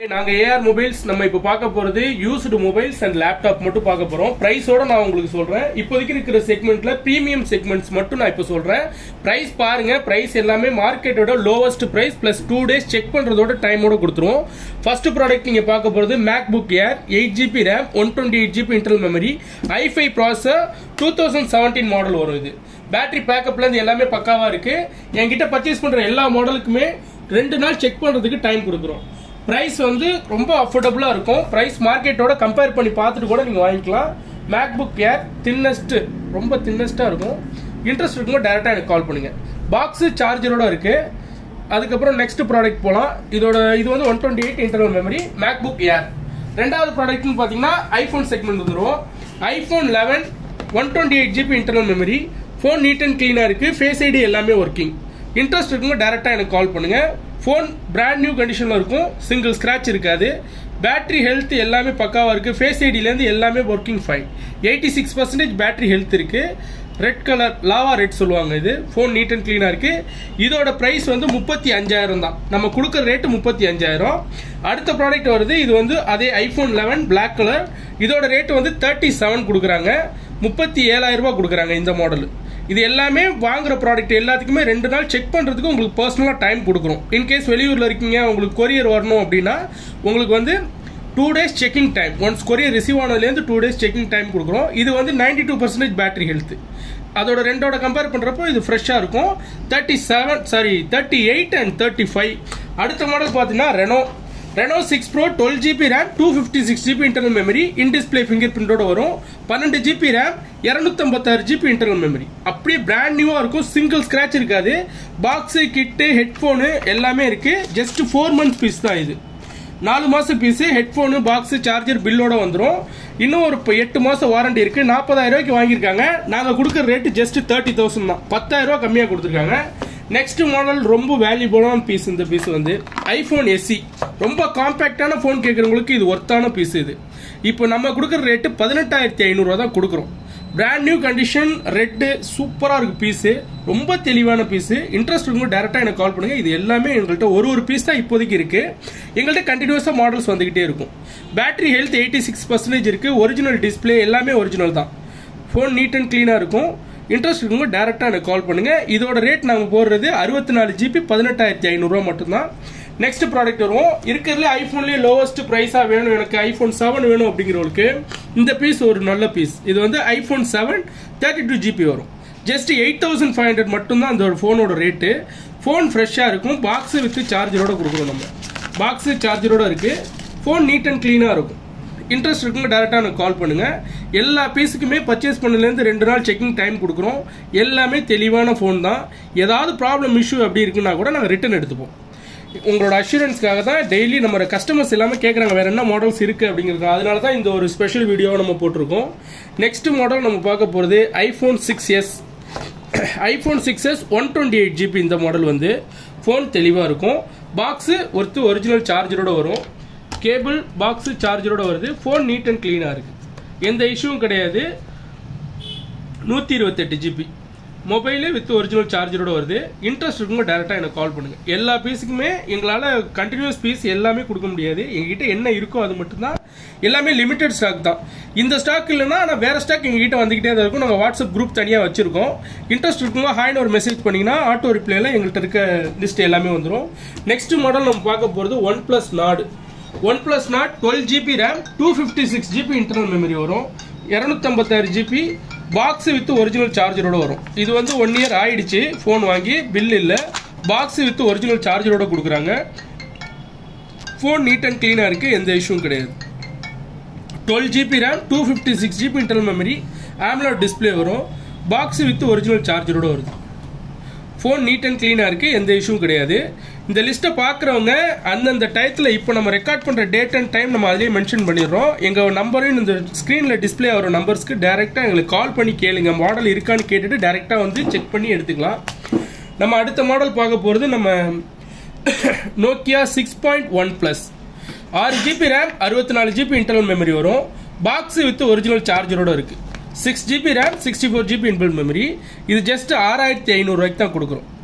நாங்க AR mobiles நம்ம இப்ப பார்க்க போறது யூஸ்டு மொபைல்ஸ் அண்ட் லேப்டாப் மட்டும் பார்க்க போறோம் பிரைஸோட நான் உங்களுக்கு சொல்றேன் இப்போதைக்கு இருக்கிற செக்மெண்ட்ல பிரீமியம் செக்மெண்ட்ஸ் மட்டும் நான் இப்ப சொல்றேன் பிரைஸ் பாருங்க பிரைஸ் எல்லாமே மார்க்கெட்டோட lowest price plus two days check பண்றதோட டைமோட கொடுத்துருவோம் ஃபர்ஸ்ட் ப்ராடக்ட் நீங்க பார்க்க போறது MacBook Air eight GB RAM one twenty eight GB internal memory i five processor two thousand seventeen model வரும் இது பேட்டரி பேக்கப்ல இருந்து எல்லாமே பக்காவா இருக்கு என்கிட்ட பர்ச்சேஸ் பண்ற எல்லா மாடலுக்குமே ரெண்டு நாள் செக் பண்றதுக்கு டைம் கொடுக்குறோம் பிரைஸ் வந்து ரொம்ப அஃபோர்டபுளா இருக்கும் பிரைஸ் மார்க்கெட்டோட கம்பேர் பண்ணி பார்த்துட்டு கூட நீங்க வாங்கிக்கலாம் மேக் புக் ஏர் தின்னஸ்ட் ரொம்ப தின்னஸ்டா இருக்கும் இன்ட்ரெஸ்ட் இருக்கும்போது டேரக்டா எனக்கு கால் பண்ணுங்க பாக்ஸ் சார்ஜரோட இருக்கு அதுக்கப்புறம் நெக்ஸ்ட் ப்ராடக்ட் போகலாம் இதோட இது வந்து one twenty eight internal memory MacBook Air ரெண்டாவது ப்ராடக்ட்னு பார்த்தீங்கன்னா ஐஃபோன் செக்மெண்ட் வந்துடும் iPhone eleven one twenty eight GB internal memory phone neat and க்ளீனாக இருக்கு ஃபேஸ் ஐடி எல்லாமே ஒர்க்கிங் இன்ட்ரெஸ்ட் இருக்குங்க டேரெக்டாக எனக்கு கால் பண்ணுங்க ஃபோன் பிராண்ட் நியூ கண்டிஷனில் இருக்கும் சிங்கிள் ஸ்க்ராட்ச் இருக்காது பேட்டரி ஹெல்த் எல்லாமே பக்காவாக இருக்குது ஃபேஸ் ஐடியிலேருந்து எல்லாமே working fine eighty six percentage battery health இருக்குது ரெட் கலர் லாவா ரெட் சொல்லுவாங்க இது ஃபோன் நீட் அண்ட் க்ளீனாக இருக்குது இதோட ப்ரைஸ் வந்து முப்பத்தி அஞ்சாயிரம் தான் நம்ம கொடுக்குற ரேட்டு முப்பத்தி அஞ்சாயிரம் அடுத்த ப்ராடக்ட் வருது இது வந்து அதே ஐஃபோன் லெவன் பிளாக் கலர் இதோட ரேட்டு வந்து தேர்ட்டி செவன் கொடுக்குறாங்க முப்பத்தி ஏழாயிரம் ரூபாய் கொடுக்குறாங்க இந்த மாடல் இது எல்லாமே வாங்குற ப்ராடக்ட் எல்லாத்துக்குமே ரெண்டு நாள் செக் பண்ணுறதுக்கு உங்களுக்கு பர்சனலாக டைம் கொடுக்குறோம் இன்கேஸ் வெளியூரில் இருக்கீங்க உங்களுக்கு கொரியர் வரணும் அப்படின்னா உங்களுக்கு வந்து two days checking time once courier receive ஆனதுலேருந்து டூ டேஸ் செக்கிங் டைம் கொடுக்குறோம் இது வந்து ninety two percentage battery health அதோட ரெண்டோட கம்பேர் பண்ணுறப்போ இது ஃப்ரெஷ்ஷாக இருக்கும் thirty seven sorry thirty eight and thirty five அடுத்த மாடல் பார்த்தீங்கன்னா Reno Reno six pro twelve GB RAM two fifty six GB internal memory in display finger பிரிண்டோட வரும் பன்னெண்டு ஜிபி ரேம் இரநூத்தம்பத்தாறு ஜிபி இன்டர்னல் மெமரி அப்படியே பிராண்ட் நியூவாக இருக்கும் single scratch இருக்காது பாக்ஸு கிட்டு ஹெட்ஃபோனு எல்லாமே இருக்கு ஜஸ்ட் ஃபோர் மந்த்ஸ் பீஸ் தான் இது நாலு மாசம் பீஸ் ஹெட்ஃபோனு பாக்ஸ் சார்ஜர் பில்லோட வந்துடும் இன்னும் ஒரு இப்போ எட்டு மாசம் வாரண்டி இருக்கு நாற்பதாயிரம் ரூபாய்க்கு வாங்கியிருக்காங்க நாங்கள் கொடுக்குற ரேட்டு ஜஸ்ட் தேர்ட்டி தௌசண்ட் தான் பத்தாயிரம் ரூபா கம்மியாக கொடுத்துருக்காங்க நெக்ஸ்ட் மாடல் ரொம்ப வேல்யூபிளான பீஸ் இந்த பீஸ் வந்து ஐஃபோன் எஸ்சி ரொம்ப காம்பேக்டான ஃபோன் கேட்குறவங்களுக்கு இது ஒர்த்தான பீஸ் இது இப்போ நம்ம கொடுக்குற ரேட்டு பதினெட்டாயிரத்தி ஐநூறுரூவா தான் கொடுக்குறோம் பிராண்ட் நியூ கண்டிஷன் ரெட்டு சூப்பராக இருக்கு பீஸு ரொம்ப தெளிவான பீஸு இன்ட்ரெஸ்ட் இருக்கும் டேரெக்டாக எனக்கு கால் பண்ணுங்க இது எல்லாமே எங்கள்கிட்ட ஒரு ஒரு பீஸ் தான் இப்போதைக்கு இருக்கு எங்கள்கிட்ட கண்டினியூஸாக மாடல்ஸ் வந்துகிட்டே இருக்கும் battery health eighty six percentage இருக்கு ஒரிஜினல் டிஸ்பிளே எல்லாமே ஒரிஜினல் தான் ஃபோன் நீட் அண்ட் க்ளீனாக இருக்கும் இன்ட்ரெஸ்ட் இருக்குங்க டேரெக்டாக எனக்கு கால் பண்ணுங்க இதோட ரேட் நாங்கள் போடுறது அறுபத்தி நாலு ஜிபி பதினெட்டாயிரத்தி ஐநூறுரூவா மட்டும்தான் நெக்ஸ்ட் ப்ராடக்ட் வருவோம் இருக்கிறதுல ஐஃபோன்லேயே லோவஸ்ட் ப்ரைஸாக வேணும் எனக்கு ஐஃபோன் செவன் வேணும் அப்படிங்கிறவங்களுக்கு இந்த பீஸ் ஒரு நல்ல பீஸ் இது வந்து iPhone seven thirty two GB வரும் just eight thousand five hundred மட்டும்தான் அந்த ஃபோனோட ரேட்டு ஃபோன் ஃப்ரெஷ்ஷாக இருக்கும் பாக்ஸு வித் சார்ஜரோட கொடுக்குறோம் நம்ம பாக்ஸு சார்ஜரோட இருக்குது ஃபோன் நீட் அண்ட் க்ளீனாக இருக்கும் இன்ட்ரெஸ்ட் இருக்குங்க டேரெக்டாக எனக்கு கால் பண்ணுங்க எல்லா பீஸுக்குமே பர்ச்சேஸ் பண்ணலேருந்து ரெண்டு நாள் செக்கிங் டைம் கொடுக்குறோம் எல்லாமே தெளிவான ஃபோன் தான் ஏதாவது ப்ராப்ளம் இஷ்யூ அப்படி இருக்குன்னா கூட நாங்கள் ரிட்டன் எடுத்துப்போம் உங்களோட அஷூரன்ஸ்க்காக தான் டெய்லி நம்ம கஸ்டமர்ஸ் எல்லாமே கேட்குறாங்க வேற என்ன மாடல்ஸ் இருக்கு அப்படிங்கிறது அதனால தான் இந்த ஒரு ஸ்பெஷல் வீடியோவை நம்ம போட்டிருக்கோம் நெக்ஸ்ட் மாடல் நம்ம பார்க்க போகிறது iPhone six S iPhone six S one twenty eight GB இந்த மாடல் வந்து ஃபோன் தெளிவாக இருக்கும் பாக்ஸு ஒருத்து ஒரிஜினல் சார்ஜரோட வரும் கேபிள் பாக்ஸு சார்ஜரோட வருது ஃபோன் நீட் அண்ட் க்ளீனாக இருக்குது எந்த இஷ்யூவும் கிடையாது நூற்றி இருபத்தெட்டு ஜிபி மொபைலு வித் ஒரிஜினல் சார்ஜரோட வருது இன்ட்ரெஸ்ட் இருக்குங்க டேரெக்டாக எனக்கு கால் பண்ணுங்கள் எல்லா பீஸுக்குமே எங்களால் கண்டினியூஸ் பீஸ் எல்லாமே கொடுக்க முடியாது எங்ககிட்ட என்ன இருக்கோ அது மட்டும்தான் எல்லாமே லிமிடெட் ஸ்டாக் தான் இந்த ஸ்டாக் இல்லைன்னா ஆனால் வேறு ஸ்டாக் எங்ககிட்ட வந்துக்கிட்டே தான் இருக்கும் நாங்கள் வாட்ஸ்அப் குரூப் தனியாக வச்சுருக்கோம் இன்ட்ரெஸ்ட் இருக்குங்க ஹாய்னு ஒரு மெசேஜ் பண்ணிங்கன்னா ஆட்டோ ரிப்ளைல எங்கள்கிட்ட இருக்க லிஸ்ட் எல்லாமே வந்துடும் நெக்ஸ்ட் மாடல் நம்ம பார்க்க போகிறது OnePlus Nord OnePlus Nord twelve GB RAM two fifty six GB internal memory வரும் இரநூத்தம்பத்தாறு ஜிபி பாக்ஸ் வித் ஒரிஜினல் சார்ஜரோட வரும் இது வந்து ஒன் இயர் ஆயிடுச்சு ஃபோன் வாங்கி பில் இல்லை பாக்ஸ் வித் ஒரிஜினல் சார்ஜரோட கொடுக்குறாங்க ஃபோன் நீட் அண்ட் க்ளீனாக இருக்குது எந்த இஷ்யூவும் கிடையாது twelve GB RAM two fifty six GB internal memory AMOLED display வரும் பாக்ஸ் வித் ஒரிஜினல் சார்ஜரோட வருது ஃபோன் நீட் அண்ட் க்ளீனாக இருக்குது எந்த இஷ்யூவும் கிடையாது இந்த லிஸ்ட்டை பார்க்குறவங்க அந்தந்த டயத்தில் இப்போ நம்ம ரெக்கார்ட் பண்ணுற டேட் அண்ட் டைம் நம்ம அதிலேயே மென்ஷன் பண்ணிடுறோம் எங்கள் நம்பரையும் இந்த ஸ்க்ரீனில் டிஸ்பிளே ஆகிற நம்பர்ஸ்க்கு டேரெக்டாக எங்களுக்கு கால் பண்ணி கேளுங்க மாடல் இருக்கான்னு கேட்டுட்டு டேரெக்டாக வந்து செக் பண்ணி எடுத்துக்கலாம் நம்ம அடுத்த மாடல் பார்க்க போகிறது நம்ம Nokia six point one plus ஆறு ஜிபி ரேம் அறுபத்தி நாலு ஜிபி இன்டர்னல் மெமரி வரும் பாக்ஸ் வித் ஒரிஜினல் சார்ஜரோட இருக்குது six GB RAM sixty four GB inbuilt memory இது ஜஸ்ட் ஆறாயிரத்தி ஐநூறுரூவாய்க்கு தான் கொடுக்குறோம்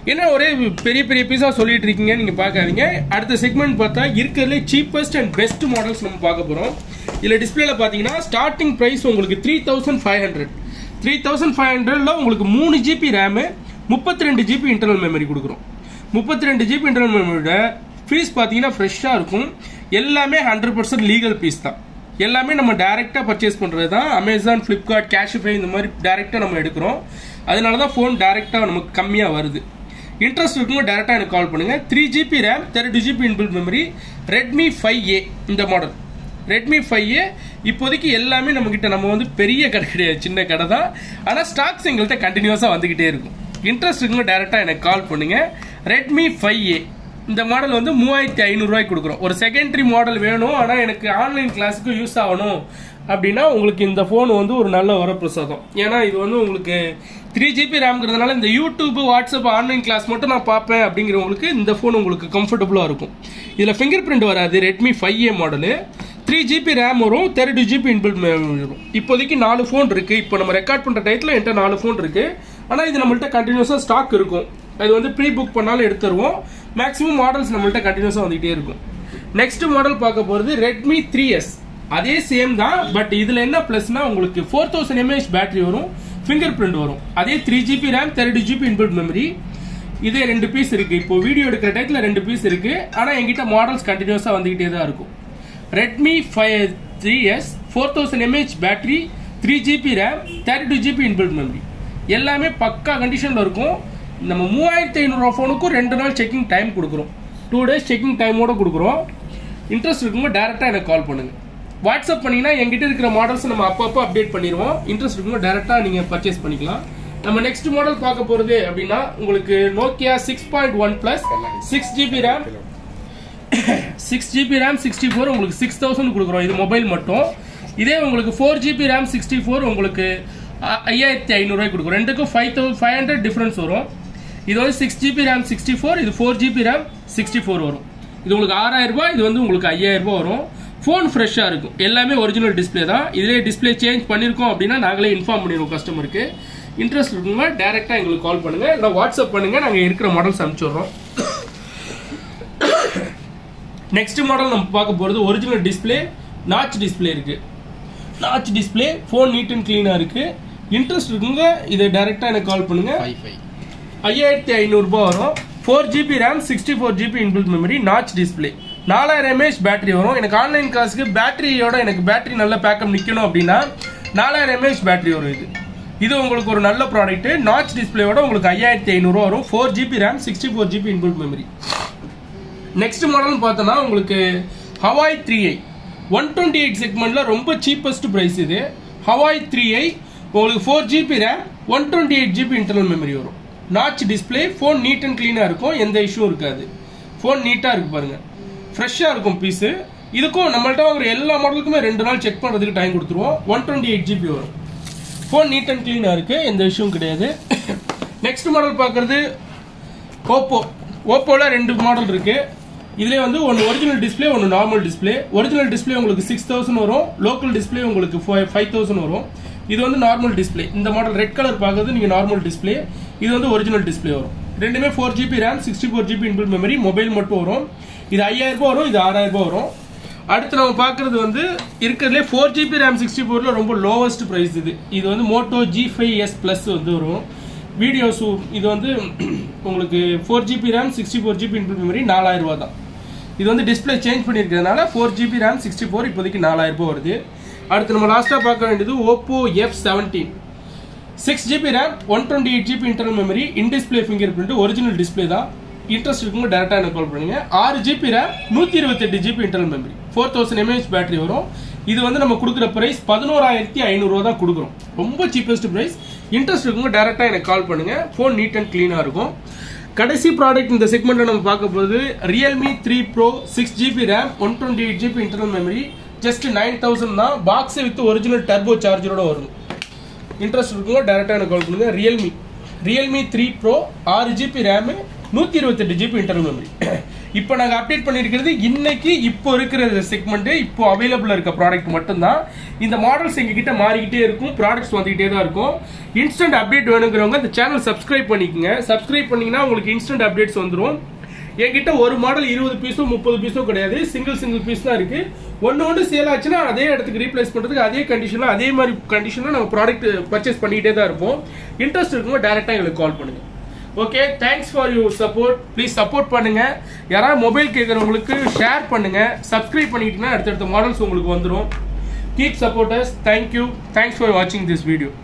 என்ன ஒரே பெரிய பெரிய பீஸா சொல்லிட்டு இருக்கீங்க நீங்க பார்க்காதீங்க அடுத்த செக்மெண்ட் பார்த்தா இருக்கிறதுலே சீப்பஸ்ட் அண்ட் பெஸ்ட் மாடல்ஸ் நம்ம பார்க்க போறோம் இதுல டிஸ்பிளேல பாத்தீங்கன்னா ஸ்டார்டிங் பிரைஸ் உங்களுக்கு three thousand five hundred three thousand five ஹண்ட்ரட்ல உங்களுக்கு மூணு ஜிபி ரேமு முப்பத்தி ரெண்டு ஜிபி இன்டர்னல் மெமரி கொடுக்குறோம் முப்பத்தி ரெண்டு ஜிபி இன்டர்னல் மெமரியோட ஃபீஸ் பார்த்தீங்கன்னா ஃப்ரெஷ்ஷாக இருக்கும் எல்லாமே ஹண்ட்ரட் பர்சன்ட் லீகல் பீஸ் தான் எல்லாமே நம்ம டைரெக்டாக பர்ச்சேஸ் பண்ணுறது தான் அமேசான் ஃப்ளிப்கார்ட் கேஷிஃபை இந்த மாதிரி டைரெக்டாக நம்ம எடுக்கிறோம் அதனால தான் ஃபோன் டைரெக்டாக நமக்கு கம்மியாக வருது இன்ட்ரெஸ்ட் இருக்கும்போது டேரெக்டாக எனக்கு கால் பண்ணுங்கள் three GB RAM thirty GB inbuilt memory Redmi five A இந்த மாடல் ரெட்மி ஃபைவ் ஏ இப்போதைக்கு எல்லாமே நம்மக்கிட்ட நம்ம வந்து பெரிய கடை கிடையாது சின்ன கடை தான் ஆனால் ஸ்டாக்ஸ் எங்கள்கிட்ட கண்டினியூஸாக வந்துக்கிட்டே இருக்கும் இன்ட்ரெஸ்ட் இருக்கும்போது டேரெக்டாக எனக்கு கால் பண்ணுங்கள் ரெட்மி ஃபைவ் ஏ இந்த மாடல் வந்து மூவாயிரத்தி ஐநூறுரூவாய்க்கு கொடுக்குறோம் ஒரு செகண்டரி மாடல் வேணும் ஆனால் எனக்கு ஆன்லைன் கிளாஸுக்கு யூஸ் ஆகணும் அப்படின்னா உங்களுக்கு இந்த ஃபோன் வந்து ஒரு நல்ல வரப்பிரசாதம் ஏன்னா இது வந்து உங்களுக்கு த்ரீ ஜிபி ரேம்ங்கிறதுனால இந்த யூடியூப் வாட்ஸ்அப் ஆன்லைன் கிளாஸ் மட்டும் நான் பார்ப்பேன் அப்படிங்கிறவங்களுக்கு இந்த ஃபோன் உங்களுக்கு கம்ஃபர்டபுளாக இருக்கும் இதில் ஃபிங்கர் பிரிண்ட் வராது Redmi five A model three GB RAM வரும் தேர்ட்டி ஜிபி இன்பில்ட் வரும் இப்போதைக்கு நாலு ஃபோன் இருக்குது இப்போ நம்ம ரெக்கார்ட் பண்ணுற டயத்தில் என்கிட்ட நாலு ஃபோன் இருக்குது ஆனால் இது நம்மள்ட்ட கண்டினியூஸாக ஸ்டாக் இருக்கும் அது வந்து ப்ரீ புக் பண்ணாலும் எடுத்துருவோம் மேக்ஸிமம் மாடல்ஸ் நம்மள்ட்ட கண்டினியூஸாக வந்துகிட்டே இருக்கும் நெக்ஸ்ட் மாடல் பார்க்க போகிறது ரெட்மி த்ரீ எஸ் அதே சேம் தான் பட் இதில் என்ன ப்ளஸ்னா உங்களுக்கு ஃபோர் தௌசண்ட் எம்ஏஹெச் பேட்டரி வரும் ஃபிங்கர் பிரிண்ட் வரும் அதே three GB RAM thirty GB inbuilt memory இதே ரெண்டு பீஸ் இருக்கு இப்போ வீடியோ எடுக்கிற டயத்தில் ரெண்டு பீஸ் இருக்கு ஆனால் எங்கிட்ட மாடல்ஸ் கண்டினியூஸாக வந்துகிட்டே தான் இருக்கும் Redmi five three S four thousand mAh battery three GB RAM thirty two GB inbuilt memory எல்லாமே பக்கா கண்டிஷனில் இருக்கும் நம்ம மூவாயிரத்தி ஐநூறுரூவா ஃபோனுக்கும் ரெண்டு நாள் செக்கிங் டைம் கொடுக்குறோம் டூ டேஸ் செக்கிங் டைமோட கொடுக்குறோம் இன்ட்ரெஸ்ட் இருக்கும்போது டேரெக்டாக எனக்கு கால் பண்ணுங்கள் வாட்ஸ்அப் பண்ணிங்கன்னா எங்கிட்ட இருக்கிற மாடல்ஸ் நம்ம அப்பப்போ அப்டேட் பண்ணிடுவோம் இன்ட்ரெஸ்ட் இருக்கும்போது டேரெக்டாக நீங்கள் பர்ச்சேஸ் பண்ணிக்கலாம் நம்ம நெக்ஸ்ட் மாடல் பார்க்க போகிறது அப்படின்னா உங்களுக்கு Nokia six point one plus six GB RAM six GB RAM sixty four உங்களுக்கு சிக்ஸ் தௌசண்ட் கொடுக்குறோம் இது மொபைல் மட்டும் இதே உங்களுக்கு four GB RAM sixty four உங்களுக்கு ஐயாயிரத்தி ஐநூறுரூவாய்க்கு கொடுக்கும் ரெண்டுக்கும் five thousand five hundred difference வரும் இது வந்து six GB RAM sixty four இது four GB RAM sixty four வரும் இது உங்களுக்கு ஆறாயிரம் ரூபாய் இது வந்து உங்களுக்கு ஐயாயிரம் ரூபாய் வரும் ஃபோன் ஃப்ரெஷ்ஷாக இருக்கும் எல்லாமே ஒரிஜினல் டிஸ்பிளே தான் இதிலே டிஸ்பிளே சேஞ்ச் பண்ணியிருக்கோம் அப்படின்னா நாங்களே இன்ஃபார்ம் பண்ணிடுவோம் கஸ்டமருக்கு இன்ட்ரெஸ்ட் இருக்குங்க டேரெக்டாக எங்களுக்கு கால் பண்ணுங்கள் இல்லை வாட்ஸ்அப் பண்ணுங்கள் நாங்கள் இருக்கிற மாடல்ஸ் அனுப்பிச்சிடுறோம் நெக்ஸ்ட் மாடல் நம்ம பார்க்க போகிறது ஒரிஜினல் டிஸ்பிளே நாச் டிஸ்பிளே இருக்குது notch display phone neat and க்ளீனாக இருக்குது இன்ட்ரெஸ்ட் இருக்குங்க இதை டேரெக்டாக எனக்கு கால் பண்ணுங்கள் ஃபைவ் ஃபைவ் ஐயாயிரத்தி ஐநூறுரூபா வரும் four GB RAM sixty four GB inbuilt memory notch display நாலாயிரம் எம்ஏஹெச் பேட்டரி வரும் எனக்கு ஆன்லைன் கிளாஸுக்கு பேட்டரியோட எனக்கு பேட்டரி நல்ல பேக்கப் நிற்கணும் அப்படின்னா நாலாயிரம் எம்ஏஹெச் பேட்டரி வரும் இது இது உங்களுக்கு ஒரு நல்ல ப்ராடக்ட் நாச் டிஸ்பிளேயோட உங்களுக்கு ஐயாயிரத்தி ஐநூறுரூவா வரும் four GB RAM sixty four GB inbuilt memory next மாடல்னு பார்த்தோன்னா உங்களுக்கு Huawei three I one twenty eight செக்மெண்ட்டில் ரொம்ப சீப்பஸ்ட் ப்ரைஸ் இது ஹவாய் த்ரீ ஐ உங்களுக்கு four GB RAM one twenty eight GB internal memory வரும் notch display phone neat and க்ளீனாக இருக்கும் எந்த இஷ்யூவும் இருக்காது ஃபோன் நீட்டாக இருக்கு பாருங்க ஃப்ரெஷ்ஷாக இருக்கும் பீஸு இதுக்கும் நம்மள்ட்ட வாங்குற எல்லா மாடலுக்குமே ரெண்டு நாள் செக் பண்ணுறதுக்கு டைம் கொடுத்துருவோம் ஒன் டுவெண்ட்டி எயிட் ஜிபி வரும் ஃபோன் நீட் அண்ட் க்ளீனாக இருக்குது எந்த இஷ்யூவும் கிடையாது நெக்ஸ்ட் மாடல் பார்க்குறது ஓப்போ ஓப்போவில் ரெண்டு மாடல் இருக்கு இதுலேயே வந்து ஒன்று ஒரிஜினல் டிஸ்பிளே ஒன்று நார்மல் டிஸ்பிளே ஒரிஜினல் டிஸ்பிளே உங்களுக்கு சிக்ஸ் தௌசண்ட் வரும் லோக்கல் டிஸ்பிளே உங்களுக்கு ஃபைவ் தௌசண்ட் வரும் இது வந்து நார்மல் டிஸ்பிளே இந்த மாடல் ரெட் கலர் பார்க்கறது நீங்கள் நார்மல் டிஸ்பிளே இது வந்து ஒரிஜினல் டிஸ்பிளே வரும் ரெண்டுமே four GB RAM sixty four GB inbuilt memory mobile மட்டும் வரும் இது ஐயாயிரம் ரூபாய் வரும் இது ஆறாயிரம் ரூபாய் வரும் அடுத்து நம்ம பார்க்குறது வந்து இருக்கிறதுலே ஃபோர் ஜிபி ரேம் சிக்ஸ்டி ஃபோரில் ரொம்ப லோவஸ்ட் ப்ரைஸ் இது இது வந்து Moto G five S plus வந்து வரும் வீடியோஸ் இது வந்து உங்களுக்கு four GB RAM sixty four GB inbuilt memory நாலாயிரம் ரூபா தான் இது வந்து டிஸ்பிளே சேஞ்ச் பண்ணியிருக்கிறதுனால four GB RAM sixty four இப்போதைக்கு நாலாயிரம் ரூபாய் வருது அடுத்து நம்ம லாஸ்ட்டாக பார்க்க வேண்டியது Oppo F seventeen six GB RAM one twenty eight GB internal memory in display fingerprint original display தான் இன்ட்ரெஸ்ட் இருக்குங்க டேரக்டாக எனக்கு கால் பண்ணுங்க ஆறு ஜிபி ரேம் நூற்றி இருபத்தெட்டு GB internal memory four thousand mAh battery வரும் இது வந்து நம்ம கொடுக்குற பிரைஸ் பதினோராயிரத்தி ஐநூறுரூவா தான் கொடுக்குறோம் ரொம்ப சீப்பஸ்ட் பிரைஸ் இன்ட்ரெஸ்ட் இருக்குங்க டேரக்டாக எனக்கு கால் பண்ணுங்க ஃபோன் நீட் அண்ட் க்ளீனாக இருக்கும் கடைசி ப்ராடக்ட் இந்த செக்மெண்ட்டில் நம்ம பார்க்க போகிறது Realme three pro six GB RAM one twenty eight GB internal memory just nine thousand தான் பாக்ஸை வித் ஒரிஜினல் டர்போ சார்ஜரோட வரும் இன்ட்ரெஸ்ட் இருக்குங்க டேரெக்டாக எனக்கு கால் பண்ணுங்க ரியல்மி ரியல்மி த்ரீ ப்ரோ ஆறு ஜிபி ரேமு நூற்றி இருபத்தெட்டு ஜிபி இன்டர்னல் மெமரி இப்போ நாங்கள் அப்டேட் பண்ணியிருக்கிறது இன்னைக்கு இப்போ இருக்கிற செக்மெண்ட் இப்போ அவைலபிளாக இருக்க ப்ராடக்ட் மட்டும்தான் இந்த மாடல்ஸ் எங்ககிட்ட மாறிக்கிட்டே இருக்கும் ப்ராடக்ட்ஸ் வந்துகிட்டே தான் இருக்கும் இன்ஸ்டன்ட் அப்டேட் வேணுங்கிறவங்க இந்த சேனல் சப்ஸ்கிரைப் பண்ணிக்கங்க சப்ஸ்கிரைப் பண்ணீங்கன்னா உங்களுக்கு இன்ஸ்டன்ட் அப்டேட்ஸ் வந்துடும் என்கிட்ட ஒரு மாடல் இருபது பீஸோ முப்பது பீஸோ கிடையாது சிங்கிள் சிங்கிள் பீஸ் தான் இருக்கு ஒன்று ஒன்று சேல் ஆச்சுன்னா அதே இடத்துக்கு ரீப்ளேஸ் பண்ணுறதுக்கு அதே கண்டிஷனில் அதே மாதிரி கண்டிஷனில் நம்ம ப்ராடக்ட் பர்ச்சேஸ் பண்ணிக்கிட்டே தான் இருப்போம் இன்ட்ரெஸ்ட் இருக்கும்போது டேரெக்டாக எங்களுக்கு கால் பண்ணுங்க okay thanks for you support please support பண்ணுங்க யாராவது மொபைல் கேட்குறவங்களுக்கு ஷேர் பண்ணுங்க சப்ஸ்கிரைப் பண்ணிக்கிட்டீங்கன்னா அடுத்தடுத்த மாடல்ஸ் உங்களுக்கு வந்துடும் keep supporters thank you thanks for வாட்சிங் திஸ் வீடியோ